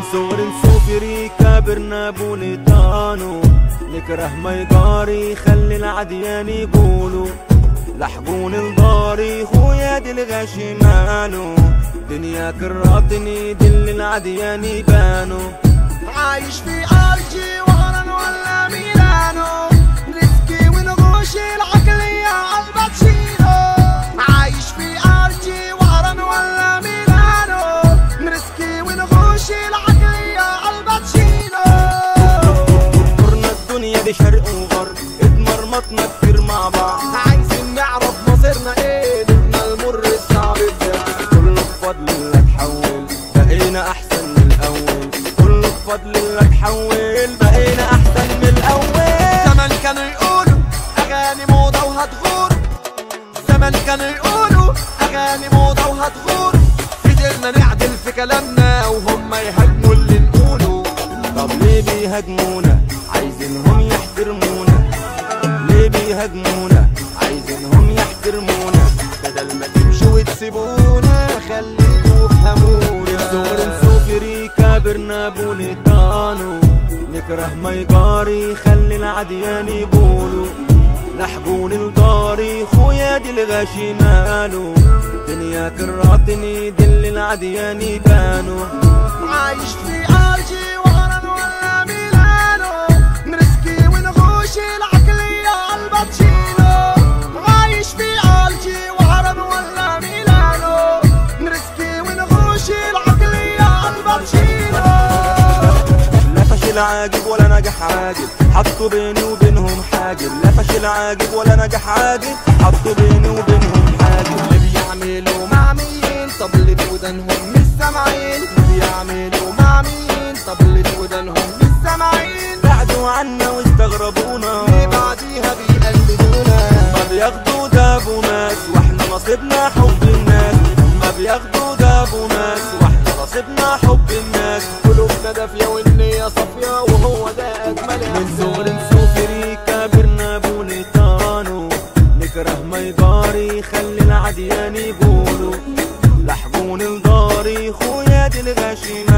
صغر نسوفري كابرنا بوليتانو نكره ما يقاري خلي العديان يقولوا لحقون الضاري خويا دي الغاشي مالو دنيا كراتني دل العديان يبانو عايش في ارجي وهران ولا ميلانو ريسكي ونغوش العقلية الباتشينو عايش في ارجي وهران ولا ميلانو ريسكي ونغوش العقلية الباتشينو دورنا الدنيا دي شرق وغرب اتمرمطنا كتير مع بعض عايزين نعرف مصيرنا ايه دورنا المر الصعب بتاعنا كله بفضل الله تحول بقينا احسن من الاول كله بفضل الله تحول بقينا احسن من الاول زمان كانوا يقولوا اغاني موضة وهتغور زمان كانوا يقولوا اغاني موضة وهتغور قدرنا نعدل في كلامنا وهم يهاجموا اللي نقوله طب ليه بيهاجمونا عايزينهم يحترمونا ليه بيهاجمونا عايزينهم يحترمونا بدل ما تمشوا وتسيبونا خليكوا افهمونا صغر نسوفري كابرنا بوليتانو نكره ما يقاري خلي العديان يقولوا لحقون الضاري خويا دي الغاشي مالو دنيا كراتني دل العديان يبانو عايش في ارجي وهران ولا ميلانو نرسكي ونغوش العقلية الباتشينو عايش في ارجي وهران ولا ميلانو نرسكي ونغوش العقلية الباتشينو لا فشل عاجب ولا نجح عاجب حطوا بيني وبينهم حاجب لا فشل عاجب ولا نجح عاجب حطوا بيني وبينهم حاجب اللي بيعملوا مع مين طب اللي ودانهم مش سامعين اللي بيعملوا مع مين طب اللي ودانهم مش سامعين بعدوا عنا واستغربونا ليه بعديها بيقلدونا ما بياخدوا ده ابو ناس واحنا نصيبنا حب الناس ما بياخدوا ده ابو ناس واحنا نصيبنا حب الناس قلوبنا دافية والنية صافية وهو ده أجمل من صغر إحساس نسوفري كابرنا بوليتانو نكره ما يضاري خلي العديان يقولوا لحقون الضاري خويا دي الغاشي